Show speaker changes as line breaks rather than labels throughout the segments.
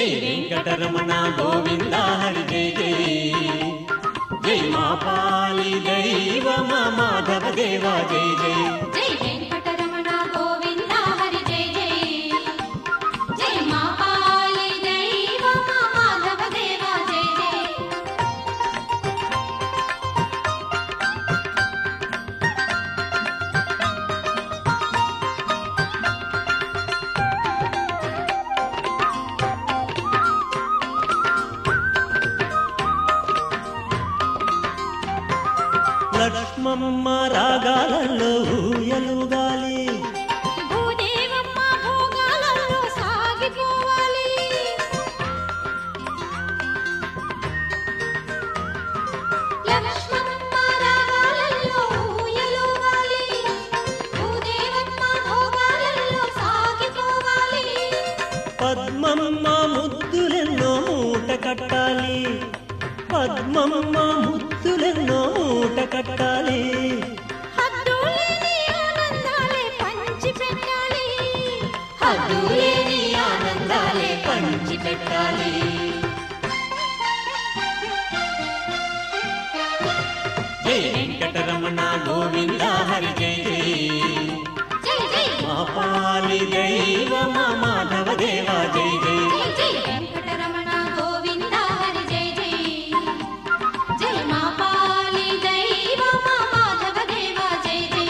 జై వెంకటరమణ గోవింద హరి జై జై జై మా పాలి దైవమ మాధవ దేవ జై జై
జై వెంకటరమణ గోవింద హరి జై జై జై మా పాలి దైవ మాధవ దేవ జై జై
లక్ష్మమ్మ రాగాలలో ఊయలుగాలి
భూదేవమ్మ భోగాలలో సాగిపోవాలి లక్ష్మమ్మ రాగాలలో ఊయలుగాలి భూదేవమ్మ భోగాలలో సాగిపోవాలి
పద్మమ్మ ముద్దులెన్నో మూట కట్టాలి పద్మమ్మ ముద్దులెన్నో మూట కట్టాలి
హద్దులేని ఆనందాలే పంచి పెట్టాలి హద్దులేని ఆనందాలే పంచి పెట్టాలి
జై వెంకటరమణ గోవింద హరి జై జై
జై జై
మా పాలి దైవమ మాధవ దేవ జై జై
జై జై వెంకటరమణ గోవింద హరి జై జై జై మా పాలి దైవ మా మాధవ దేవ జై జై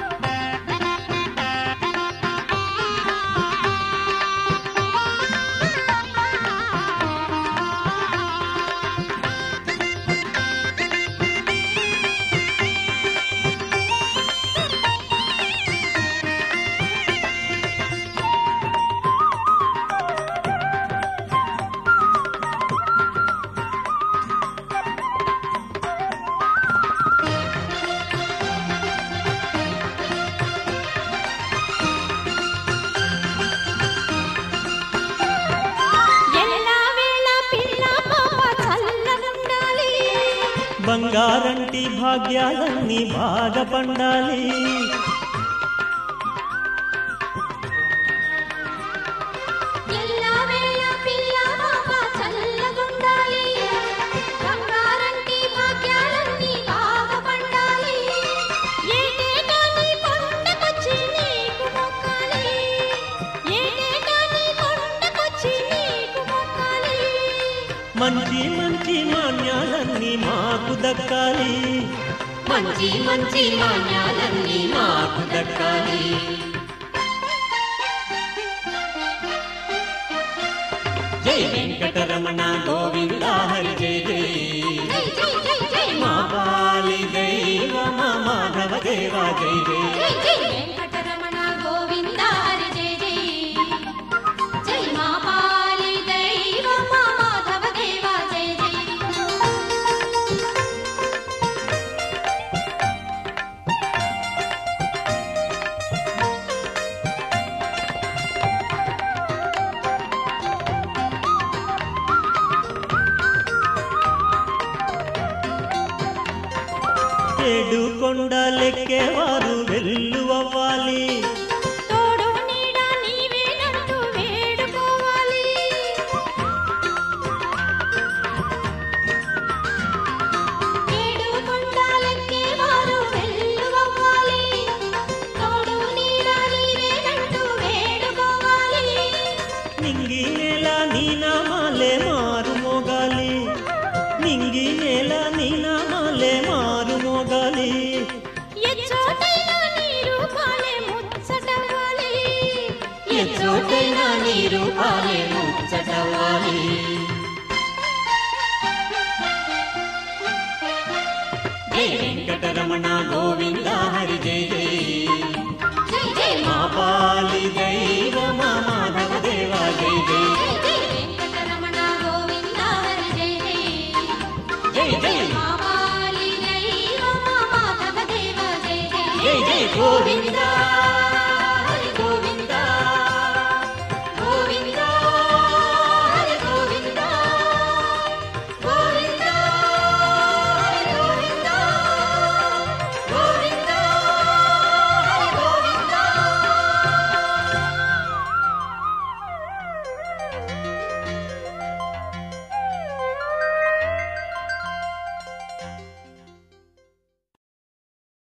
ఎల్లా వేళ పిల్ల పాప చల్లనుండాలి
బంగారంటి భాగ్యాలన్నీ బాగా పండాలి
ఎల్లా వేళ పిల్ల పాప చల్లగుండాలి బంగారంటి భాగ్యాలన్నీ బాగా పండాలి ఏటేటా నీ కొండకొచ్చి నీకు మొక్కాలి ఏటేటా నీ కొండకొచ్చి నీకు మొక్కాలి
మంచి మంచి మాన్యాలన్నీ మాకు దక్కాలి
మంచి మంచి మాన్యాలన్నీ
మాకు దక్కాలి జై వెంకటరమణ గోవింద హరి జై జై
జై జై జై జై
మా పాలి దైవమ మాధవ దేవ జై జై
జై జై వెంకటరమణ గోవింద హరి జై జై జై మా పాలి దైవ మా మాధవ దేవ జై జై
ఏడు కొండలెక్కేవారు వెల్లువవ్వాలి
తోడు నీడ నీవేనంటూ వేడుకోవాలి ఏడు కొండలెక్కేవారు వెల్లువవ్వాలి తోడు నీడ నీవేనంటూ వేడుకోవాలి
నింగి నేల నీ నామాలే మారు మోగాలి నింగి నేల నీ నామాలే మారు మోగాలి
ఎచ్చోటైనా నీ రూపాలే ముచ్చటవ్వాలి
ఎచ్చోటైనా నీ రూపాలే ముచ్చటవ్వాలి జై వెంకటరమణ గోవింద హరి జై జై